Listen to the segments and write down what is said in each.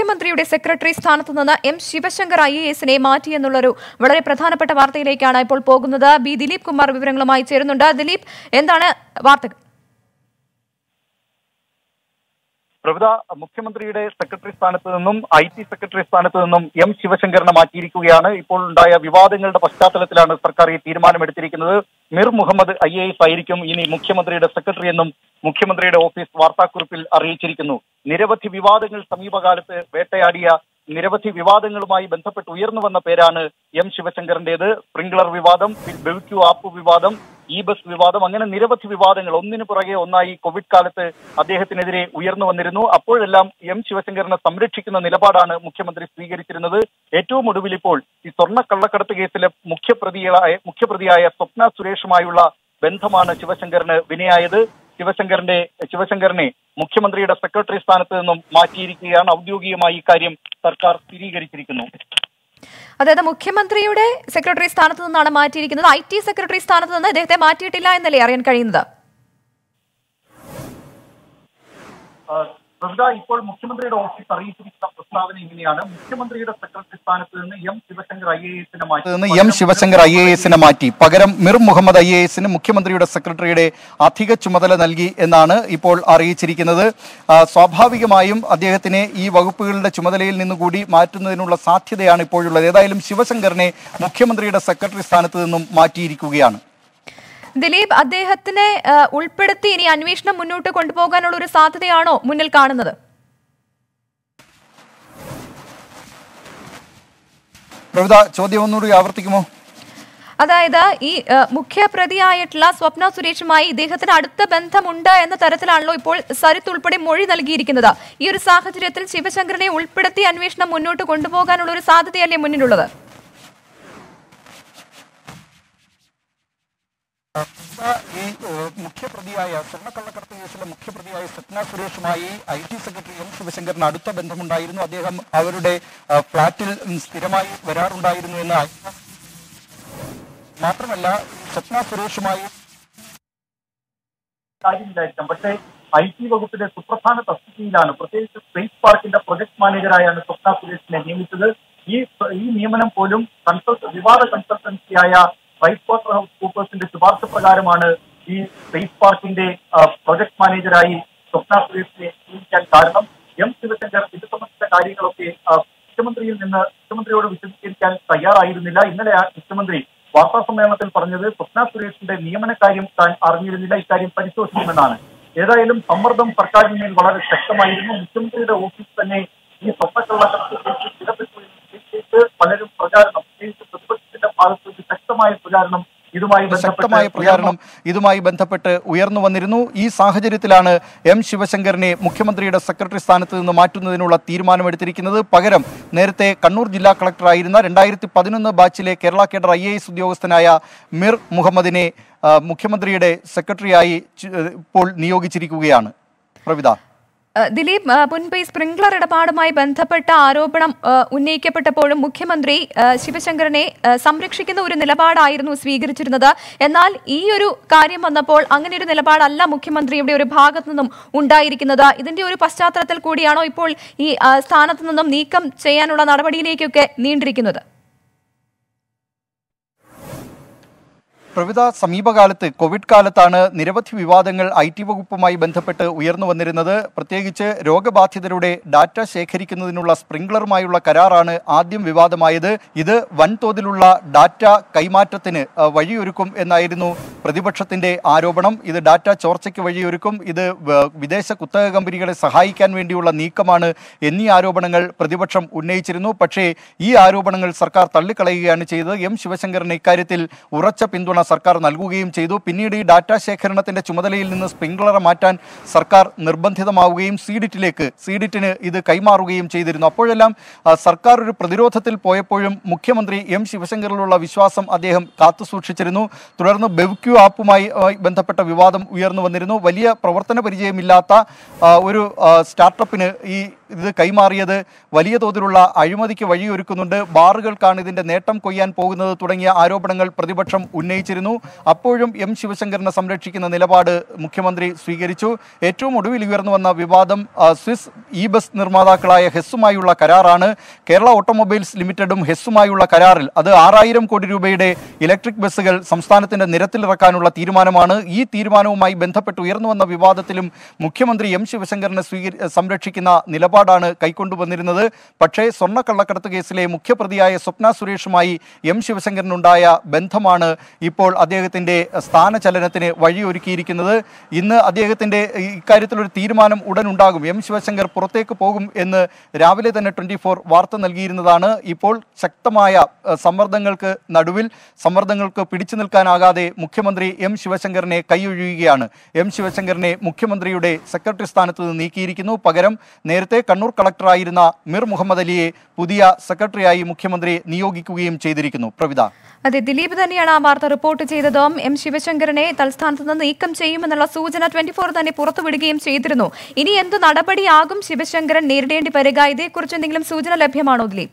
മുഖ്യമന്ത്രിയുടെ സെക്രട്ടറി സ്ഥാനത്ത് നിന്ന് എം ശിവശങ്കർ ഐ എ എസിനെ മാറ്റിയെന്നുള്ളൊരു വളരെ പ്രധാനപ്പെട്ട വാർത്തയിലേക്കാണ് ഇപ്പോൾ പോകുന്നത് ബി ദിലീപ് കുമാർ വിവരങ്ങളുമായി ചേരുന്നുണ്ട് ദിലീപ് എന്താണ് വാർത്തകൾ പ്രവിധ മുഖ്യമന്ത്രിയുടെ സെക്രട്ടറി സ്ഥാനത്ത് നിന്നും ഐ ടി സെക്രട്ടറി സ്ഥാനത്ത് നിന്നും എം ശിവശങ്കറിനെ മാറ്റിയിരിക്കുകയാണ് ഇപ്പോൾ ഉണ്ടായ വിവാദങ്ങളുടെ പശ്ചാത്തലത്തിലാണ് സർക്കാർ ഈ തീരുമാനമെടുത്തിരിക്കുന്നത് Mir Muhammad I A S ആയിരിക്കും ഇനി മുഖ്യമന്ത്രിയുടെ സെക്രട്ടറി എന്നും മുഖ്യമന്ത്രിയുടെ ഓഫീസ് വാർത്താക്കുറിപ്പിൽ അറിയിച്ചിരിക്കുന്നു നിരവധി വിവാദങ്ങൾ സമീപകാലത്ത് വേട്ടയാടിയ നിരവധി വിവാദങ്ങളുമായി ബന്ധപ്പെട്ട് ഉയർന്നു വന്ന പേരാണ് എം ശിവശങ്കറിന്റേത് സ്പ്രിംഗ്ലർ വിവാദം ബെവിക്യു ആപ്പ് വിവാദം ഇ ബസ് വിവാദം അങ്ങനെ നിരവധി വിവാദങ്ങൾ ഒന്നിനു പുറകെ ഒന്നായി കോവിഡ് കാലത്ത് അദ്ദേഹത്തിനെതിരെ ഉയർന്നു വന്നിരുന്നു അപ്പോഴെല്ലാം എം ശിവശങ്കറിനെ സംരക്ഷിക്കുന്ന നിലപാടാണ് മുഖ്യമന്ത്രി സ്വീകരിച്ചിരുന്നത് ഏറ്റവും ഒടുവിൽ ഇപ്പോൾ ഈ സ്വർണ്ണ കള്ളക്കടത്ത് കേസിലെ മുഖ്യപ്രതിയായ മുഖ്യപ്രതിയായ സ്വപ്ന സുരേഷുമായുള്ള ബന്ധമാണ് ശിവശങ്കറിന് വിനയായത് ശിവശങ്കറിന്റെ ശിവശങ്കറിനെ മുഖ്യമന്ത്രിയുടെ സെക്രട്ടറി സ്ഥാനത്ത് നിന്നും മാറ്റിയിരിക്കുകയാണ് ഔദ്യോഗികമായി ഇക്കാര്യം സർക്കാർ സ്ഥിരീകരിച്ചിരിക്കുന്നു അതായത് മുഖ്യമന്ത്രിയുടെ സെക്രട്ടറി സ്ഥാനത്ത് നിന്നാണ് മാറ്റിയിരിക്കുന്നത് ഐ ടി സെക്രട്ടറി സ്ഥാനത്ത് നിന്ന് ഇദ്ദേഹത്തെ മാറ്റിയിട്ടില്ല എന്നല്ലേ അറിയാൻ കഴിയുന്നത് പ്രവിധ ഇപ്പോൾ മുഖ്യമന്ത്രിയുടെ ഓഫീസ് അറിയിച്ചിരിക്കുന്ന പ്രസ്താവന ഇങ്ങനെയാണ് മുഖ്യമന്ത്രിയുടെ സെക്രട്ടറി സ്ഥാനത്ത് നിന്ന് എം ശിവശങ്കർ ഐ എ എസിനെ മാറ്റി നിന്ന് എം ശിവശങ്കർ ഐ എ എസിനെ മാറ്റി പകരം മിർ മുഹമ്മദ് ഐ എ എസിന് മുഖ്യമന്ത്രിയുടെ സെക്രട്ടറിയുടെ അധിക ചുമതല നൽകി എന്നാണ് ഇപ്പോൾ അറിയിച്ചിരിക്കുന്നത് ആ, സ്വാഭാവികമായും അദ്ദേഹത്തിനെ ഈ വകുപ്പുകളുടെ ചുമതലയിൽ നിന്നുകൂടി മാറ്റുന്നതിനുള്ള സാധ്യതയാണ് ഇപ്പോഴുള്ളത് ഏതായാലും ശിവശങ്കറിനെ മുഖ്യമന്ത്രിയുടെ സെക്രട്ടറി സ്ഥാനത്ത് നിന്നും മാറ്റിയിരിക്കുകയാണ് ദിലീപ് അദ്ദേഹത്തിനെ ആ, ഉൾപ്പെടുത്തി ഇനി അന്വേഷണം മുന്നോട്ട് കൊണ്ടുപോകാനുള്ള ഒരു സാധ്യതയാണോ മുന്നിൽ കാണുന്നത് പ്രവിത ചോദ്യം ഒന്നുകൂടി ആവർത്തിക്കുമോ അതായത് ഈ ആ, മുഖ്യപ്രതിയായിട്ടുള്ള സ്വപ്ന സുരേഷുമായി ഇദ്ദേഹത്തിന് അടുത്ത ബന്ധമുണ്ട് എന്ന തരത്തിലാണല്ലോ ഇപ്പോൾ സരിത്ത് ഉൾപ്പെടെ മൊഴി നൽകിയിരിക്കുന്നത് ഈ ഒരു സാഹചര്യത്തിൽ ശിവശങ്കരനെ ഉൾപ്പെടുത്തി അന്വേഷണം മുന്നോട്ട് കൊണ്ടുപോകാനുള്ള ഒരു സാധ്യതയല്ലേ മുന്നിലുള്ളത് ഈ ഏഹ്, മുഖ്യപ്രതിയായ സ്വർണ്ണക്കള്ളക്കടത്ത് കേസിലെ മുഖ്യപ്രതിയായ സ്വപ്ന സുരേഷുമായി ഐ ടി സെക്രട്ടറി എം ശിവശങ്കറിന് അടുത്ത ബന്ധമുണ്ടായിരുന്നു അദ്ദേഹം അവരുടെ ആ, ഫ്ളാറ്റിൽ ഉം, സ്ഥിരമായി വരാറുണ്ടായിരുന്നു എന്ന് അറിയാം. മാത്രമല്ല സ്വപ്ന സുരേഷുമായി കാര്യമില്ലായിരിക്കാം പക്ഷേ ഐ ടി വകുപ്പിന്റെ സുപ്രധാന തസ്തികയിലാണ് പ്രത്യേകിച്ച് സ്പേസ് പാർക്കിന്റെ പ്രൊജക്ട് മാനേജറായാണ് സ്വപ്ന സുരേഷിനെ നിയമിച്ചത് ഈ ഈ നിയമനം പോലും കൺസൾട്ട് വിവാദ കൺസൾട്ടൻസിയായ വൈസ് വാട്ടർ ഹൗസ് കൂപ്പേഴ്സിന്റെ ശുപാർശ പ്രകാരമാണ് ഈ സ്പേസ് പാർക്കിന്റെ പ്രൊജക്ട് മാനേജറായി സ്വപ്ന സുരേഷിനെ നിയമിക്കാൻ കാരണം എം ശിവശങ്കർ ഇത് സംബന്ധിച്ച കാര്യങ്ങളൊക്കെ ആ, മുഖ്യമന്ത്രിയിൽ നിന്ന് മുഖ്യമന്ത്രിയോട് വിശദീകരിക്കാൻ തയ്യാറായിരുന്നില്ല ഇന്നലെ ആ മുഖ്യമന്ത്രി വാർത്താ സമ്മേളനത്തിൽ പറഞ്ഞത് സ്വപ്ന സുരേഷിന്റെ നിയമന കാര്യം താൻ അറിഞ്ഞിരുന്നില്ല ഇക്കാര്യം പരിശോധിക്കുമെന്നാണ് ഏതായാലും സമ്മർദ്ദം സർക്കാരിന് മേൽ വളരെ ശക്തമായിരുന്നു മുഖ്യമന്ത്രിയുടെ ഓഫീസ് തന്നെ ഈ സ്വപ്നക്കള്ളക്കടത്ത് കേസിൽ ഇടപെട്ടു എന്ന് നിശ്ചയിച്ച് പലരും പ്രചാരണം പ്രത്യേകിച്ച് പ്രതിപക്ഷത്തിന്റെ ഭാഗത്ത് ഒരു ശക്തമായ പ്രചാരണം ഇതുമായി ശക്തമായ പ്രചാരണം ഇതുമായി ബന്ധപ്പെട്ട് ഉയർന്നു വന്നിരുന്നു ഈ സാഹചര്യത്തിലാണ് എം ശിവശങ്കറിനെ മുഖ്യമന്ത്രിയുടെ സെക്രട്ടറി സ്ഥാനത്ത് നിന്ന് മാറ്റുന്നതിനുള്ള തീരുമാനമെടുത്തിരിക്കുന്നത് പകരം നേരത്തെ കണ്ണൂർ ജില്ലാ കളക്ടറായിരുന്ന രണ്ടായിരത്തി പതിനൊന്ന് ബാച്ചിലെ Kerala cadre I A S ഉദ്യോഗസ്ഥനായ മിർ മുഹമ്മദിനെ ആ, മുഖ്യമന്ത്രിയുടെ സെക്രട്ടറിയായി ചു- ഇപ്പോൾ നിയോഗിച്ചിരിക്കുകയാണ് പ്രവിത ഏഹ് ദിലീപ് ഏഹ് മുൻപ് ഈ സ്പ്രിംഗ്ലർ ഇടപാടുമായി ബന്ധപ്പെട്ട ആരോപണം ഏഹ് ഉന്നയിക്കപ്പെട്ടപ്പോഴും മുഖ്യമന്ത്രി ഏഹ് ശിവശങ്കരനെ ഏഹ് സംരക്ഷിക്കുന്ന ഒരു നിലപാടായിരുന്നു സ്വീകരിച്ചിരുന്നത് എന്നാൽ ഈ ഒരു കാര്യം വന്നപ്പോൾ അങ്ങനെ ഒരു നിലപാടല്ല മുഖ്യമന്ത്രിയുടെ ഒരു ഭാഗത്തു നിന്നും ഉണ്ടായിരിക്കുന്നത് ഇതിന്റെ ഒരു പശ്ചാത്തലത്തിൽ കൂടിയാണോ ഇപ്പോൾ ഈ ആ, സ്ഥാനത്ത് നിന്നും നീക്കം ചെയ്യാനുള്ള നടപടിയിലേക്കൊക്കെ നീണ്ടിരിക്കുന്നത് പ്രവിധ സമീപകാലത്ത് കോവിഡ് കാലത്താണ് നിരവധി വിവാദങ്ങൾ ഐ ടി വകുപ്പുമായി ബന്ധപ്പെട്ട് ഉയർന്നു വന്നിരുന്നത് പ്രത്യേകിച്ച് രോഗബാധിതരുടെ ഡാറ്റ ശേഖരിക്കുന്നതിനുള്ള സ്പ്രിംഗ്ലറുമായുള്ള കരാറാണ് ആദ്യം വിവാദമായത് ഇത് വൻതോതിലുള്ള ഡാറ്റ കൈമാറ്റത്തിന് ആ, വഴിയൊരുക്കും എന്നായിരുന്നു പ്രതിപക്ഷത്തിന്റെ ആരോപണം ഇത് ഡാറ്റ ചോർച്ചയ്ക്ക് വഴിയൊരുക്കും ഇത് വ- വിദേശ കുത്തക കമ്പനികളെ സഹായിക്കാൻ വേണ്ടിയുള്ള നീക്കമാണ് എന്നീ ആരോപണങ്ങൾ പ്രതിപക്ഷം ഉന്നയിച്ചിരുന്നു പക്ഷേ ഈ ആരോപണങ്ങൾ സർക്കാർ തള്ളിക്കളയുകയാണ് ചെയ്തത് എം ശിവശങ്കറിന് ഇക്കാര്യത്തിൽ ഉറച്ച പിന്തുണ സർക്കാർ നൽകുകയും ചെയ്തു പിന്നീട് ഈ ഡാറ്റ ശേഖരണത്തിന്റെ ചുമതലയിൽ നിന്ന് സ്പ്രിംഗ്ലറെ മാറ്റാൻ സർക്കാർ നിർബന്ധിതമാവുകയും സീഡിറ്റിലേക്ക് സീഡിറ്റിന് ഇത് കൈമാറുകയും ചെയ്തിരുന്നു അപ്പോഴെല്ലാം ആ, സർക്കാർ ഒരു പ്രതിരോധത്തിൽ പോയപ്പോഴും മുഖ്യമന്ത്രി എം ശിവശങ്കറിലുള്ള വിശ്വാസം അദ്ദേഹം കാത്തുസൂക്ഷിച്ചിരുന്നു തുടർന്ന് ബെവ്ക്യു ആപ്പുമായി ആ, ബന്ധപ്പെട്ട വിവാദം ഉയർന്നു വന്നിരുന്നു വലിയ പ്രവർത്തന പരിചയമില്ലാത്ത ആ, ഒരു ആ, സ്റ്റാർട്ടപ്പിന് ഈ ഇത് കൈമാറിയത് വലിയ തോതിലുള്ള അഴിമതിക്ക് വഴിയൊരുക്കുന്നുണ്ട് ബാറുകൾക്കാണ് ഇതിന്റെ നേട്ടം കൊയ്യാൻ പോകുന്നത് തുടങ്ങിയ ആരോപണങ്ങൾ പ്രതിപക്ഷം ഉന്നയിച്ചിരുന്നു അപ്പോഴും എം ശിവശങ്കറിനെ സംരക്ഷിക്കുന്ന നിലപാട് മുഖ്യമന്ത്രി സ്വീകരിച്ചു ഏറ്റവും ഒടുവിൽ ഉയർന്നു വന്ന വിവാദം ആ, സ്വിസ് ഇ ബസ് നിർമ്മാതാക്കളായ ഹെസ്സുമായുള്ള കരാറാണ് കേരള ഓട്ടോമൊബൈൽസ് ലിമിറ്റഡും ഹെസ്സുമായുള്ള കരാറിൽ അത് ആറായിരം കോടി രൂപയുടെ ഇലക്ട്രിക് ബസ്സുകൾ സംസ്ഥാനത്തിന്റെ നിരത്തിലിറക്കാനുള്ള തീരുമാനമാണ് ഈ തീരുമാനവുമായി ബന്ധപ്പെട്ട് ഉയർന്നു വന്ന വിവാദത്തിലും മുഖ്യമന്ത്രി എം ശിവശങ്കറിനെ സ്വീകരി സംരക്ഷിക്കുന്ന നിലപാടാണ് കൈക്കൊണ്ടുവന്നിരുന്നത് പക്ഷേ സ്വർണ്ണക്കള്ളക്കടത്ത് കേസിലെ മുഖ്യപ്രതിയായ സ്വപ്ന സുരേഷുമായി എം ശിവശങ്കറിനുണ്ടായ ബന്ധമാണ് ഇപ്പോൾ അദ്ദേഹത്തിന്റെ സ്ഥാനചലനത്തിന് വഴിയൊരുക്കിയിരിക്കുന്നത് ഇന്ന് അദ്ദേഹത്തിന്റെ ഇക്കാര്യത്തിൽ ഒരു തീരുമാനം ഉടൻ ഉണ്ടാകും എം ശിവശങ്കർ പുറത്തേക്ക് പോകും എന്ന് രാവിലെ തന്നെ ട്വന്റി ഫോർ വാർത്ത നൽകിയിരുന്നതാണ് ഇപ്പോൾ ശക്തമായ ഏഹ്, സമ്മർദ്ദങ്ങൾക്ക് നടുവിൽ സമ്മർദ്ദങ്ങൾക്ക് പിടിച്ചു നിൽക്കാനാകാതെ മുഖ്യമന്ത്രി എം ശിവശങ്കറിനെ കൈയൊഴിയുകയാണ് എം ശിവശങ്കറിനെ മുഖ്യമന്ത്രിയുടെ സെക്രട്ടറി സ്ഥാനത്ത് നിന്ന് നീക്കിയിരിക്കുന്നു പകരം നേരത്തെ കണ്ണൂർ കളക്ടറായിരുന്ന മിർ മുഹമ്മദ് അലിയെ പുതിയ സെക്രട്ടറിയായി മുഖ്യമന്ത്രി നിയോഗിക്കുകയും ചെയ്തിരിക്കുന്നു പ്രവിത അതെ ദിലീപ് തന്നെയാണ് ആ വാർത്ത റിപ്പോർട്ട് ചെയ്തതും എം ശിവശങ്കരനെ തൽസ്ഥാനത്ത് നിന്ന് നീക്കം ചെയ്യുമെന്നുള്ള സൂചന ട്വന്റി ഫോർ തന്നെ പുറത്തുവിടുകയും ചെയ്തിരുന്നു ഇനി എന്ത് നടപടിയാകും ശിവശങ്കരൻ നേരിടേണ്ടി വരിക ഇതേക്കുറിച്ച് എന്തെങ്കിലും സൂചന ലഭ്യമാണോ ദിലീപ്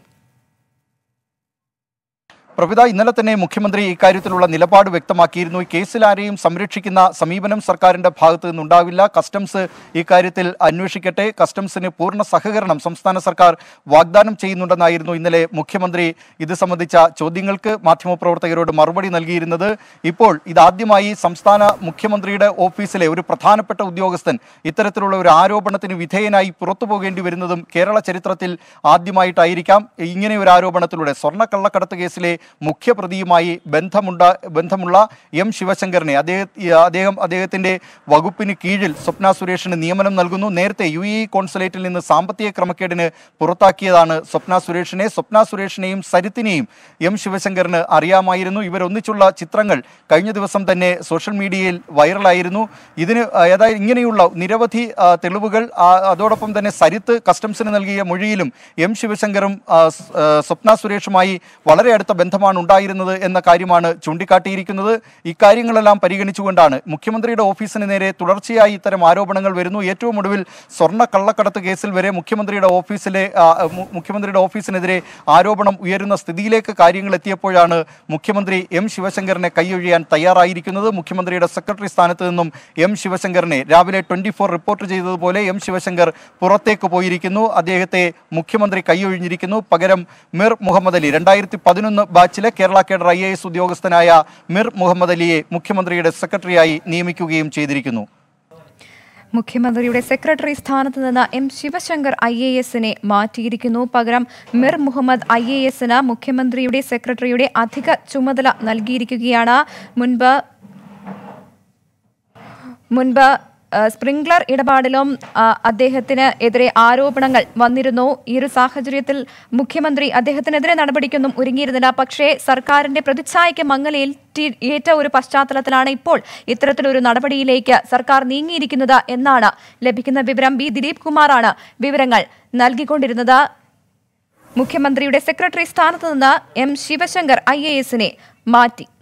പ്രവിത ഇന്നലെ തന്നെ മുഖ്യമന്ത്രി ഇക്കാര്യത്തിലുള്ള നിലപാട് വ്യക്തമാക്കിയിരുന്നു ഈ കേസിൽ ആരെയും സംരക്ഷിക്കുന്ന സമീപനം സർക്കാരിന്റെ ഭാഗത്തു നിന്നുണ്ടാവില്ല കസ്റ്റംസ് ഇക്കാര്യത്തിൽ അന്വേഷിക്കട്ടെ കസ്റ്റംസിന് പൂർണ്ണ സഹകരണം സംസ്ഥാന സർക്കാർ വാഗ്ദാനം ചെയ്യുന്നുണ്ടെന്നായിരുന്നു ഇന്നലെ മുഖ്യമന്ത്രി ഇത് സംബന്ധിച്ച ചോദ്യങ്ങൾക്ക് മാധ്യമപ്രവർത്തകരോട് മറുപടി നൽകിയിരുന്നത് ഇപ്പോൾ ഇതാദ്യമായി സംസ്ഥാന മുഖ്യമന്ത്രിയുടെ ഓഫീസിലെ ഒരു പ്രധാനപ്പെട്ട ഉദ്യോഗസ്ഥൻ ഇത്തരത്തിലുള്ള ഒരു ആരോപണത്തിന് വിധേയനായി പുറത്തു പോകേണ്ടി വരുന്നതും കേരള ചരിത്രത്തിൽ ആദ്യമായിട്ടായിരിക്കാം ഇങ്ങനെ ഒരു ആരോപണത്തിലൂടെ സ്വർണ്ണക്കള്ളക്കടത്ത് കേസിലെ മുഖ്യപ്രതിയുമായി ബന്ധമുണ്ട ബന്ധമുള്ള എം ശിവശങ്കറിനെ അദ്ദേഹം അദ്ദേഹം അദ്ദേഹത്തിന്റെ വകുപ്പിന് കീഴിൽ സ്വപ്ന സുരേഷിന് നിയമനം നൽകുന്നു നേരത്തെ യു എ കോൺസുലേറ്റിൽ നിന്ന് സാമ്പത്തിക ക്രമക്കേടിന് പുറത്താക്കിയതാണ് സ്വപ്ന സുരേഷിനെ സ്വപ്ന സുരേഷിനെയും സരിത്തിനെയും എം ശിവശങ്കറിന് അറിയാമായിരുന്നു ഇവരൊന്നിച്ചുള്ള ചിത്രങ്ങൾ കഴിഞ്ഞ ദിവസം തന്നെ സോഷ്യൽ മീഡിയയിൽ വൈറലായിരുന്നു ഇതിന് ഏതായാലും ഇങ്ങനെയുള്ള നിരവധി ആ, തെളിവുകൾ ആ, അതോടൊപ്പം തന്നെ സരിത്ത് കസ്റ്റംസിന് നൽകിയ മൊഴിയിലും എം ശിവശങ്കറും ആ, സ്- ആ, സ്വപ്ന സുരേഷുമായി വളരെ അടുത്ത ബന്ധമാണ് ഉണ്ടായിരുന്നത് എന്ന കാര്യമാണ് ചൂണ്ടിക്കാട്ടിയിരിക്കുന്നത് ഇക്കാര്യങ്ങളെല്ലാം പരിഗണിച്ചുകൊണ്ടാണ് മുഖ്യമന്ത്രിയുടെ ഓഫീസിന് നേരെ തുടർച്ചയായി ഇത്തരം ആരോപണങ്ങൾ വരുന്നു ഏറ്റവും ഒടുവിൽ സ്വർണ്ണ കള്ളക്കടത്ത് കേസിൽ വരെ മുഖ്യമന്ത്രിയുടെ ഓഫീസിലെ ആ, മു- മുഖ്യമന്ത്രിയുടെ ഓഫീസിനെതിരെ ആരോപണം ഉയരുന്ന സ്ഥിതിയിലേക്ക് കാര്യങ്ങൾ എത്തിയപ്പോഴാണ് മുഖ്യമന്ത്രി എം ശിവശങ്കറിനെ കൈയൊഴിയാൻ തയ്യാറായിരിക്കുന്നത് മുഖ്യമന്ത്രിയുടെ സെക്രട്ടറി സ്ഥാനത്ത് നിന്നും എം ശിവശങ്കറിനെ രാവിലെ ട്വന്റി ഫോർ റിപ്പോർട്ട് ചെയ്തതുപോലെ എം ശിവശങ്കർ പുറത്തേക്ക് പോയിരിക്കുന്നു അദ്ദേഹത്തെ മുഖ്യമന്ത്രി കൈയൊഴിഞ്ഞിരിക്കുന്നു പകരം മിർ മുഹമ്മദ് അലി രണ്ടായിരത്തി പതിനൊന്ന് ബാച്ചിലെ Kerala cadre I A S ഉദ്യോഗസ്ഥനായ മിർ മുഹമ്മദ് അലിയെ മുഖ്യമന്ത്രിയുടെ സെക്രട്ടറിയായി നിയമിക്കുകയും ചെയ്തിരിക്കുന്നു മുഖ്യമന്ത്രിയുടെ സെക്രട്ടറി സ്ഥാനത്ത് നിന്ന് എം ശിവശങ്കർ ഐ എ എസിനെ മാറ്റിയിരിക്കുന്നു പകരം മിർ മുഹമ്മദ് ഐ എ എസിന് മുഖ്യമന്ത്രിയുടെ സെക്രട്ടറിയുടെ അധിക ചുമതല നൽകിയിരിക്കുകയാണ് മുൻപ് മുൻപ് ആ, സ്പ്രിംഗ്ലർ ഇടപാടിലും ആ, അദ്ദേഹത്തിന് എതിരെ ആരോപണങ്ങൾ വന്നിരുന്നു ഈ ഒരു സാഹചര്യത്തിൽ മുഖ്യമന്ത്രി അദ്ദേഹത്തിനെതിരെ നടപടിക്കൊന്നും ഒരുങ്ങിയിരുന്നില്ല പക്ഷേ സർക്കാരിന്റെ പ്രതിച്ഛായയ്ക്ക് മങ്ങലേറ്റി ഏറ്റ ഒരു പശ്ചാത്തലത്തിലാണ് ഇപ്പോൾ ഇത്തരത്തിലൊരു നടപടിയിലേക്ക് സർക്കാർ നീങ്ങിയിരിക്കുന്നത് എന്നാണ് ലഭിക്കുന്ന വിവരം ബി ദിലീപ് കുമാറാണ് വിവരങ്ങൾ നൽകിക്കൊണ്ടിരുന്നത് മുഖ്യമന്ത്രിയുടെ സെക്രട്ടറി സ്ഥാനത്ത് നിന്ന് എം ശിവശങ്കർ ഐ എ എസിനെ മാറ്റി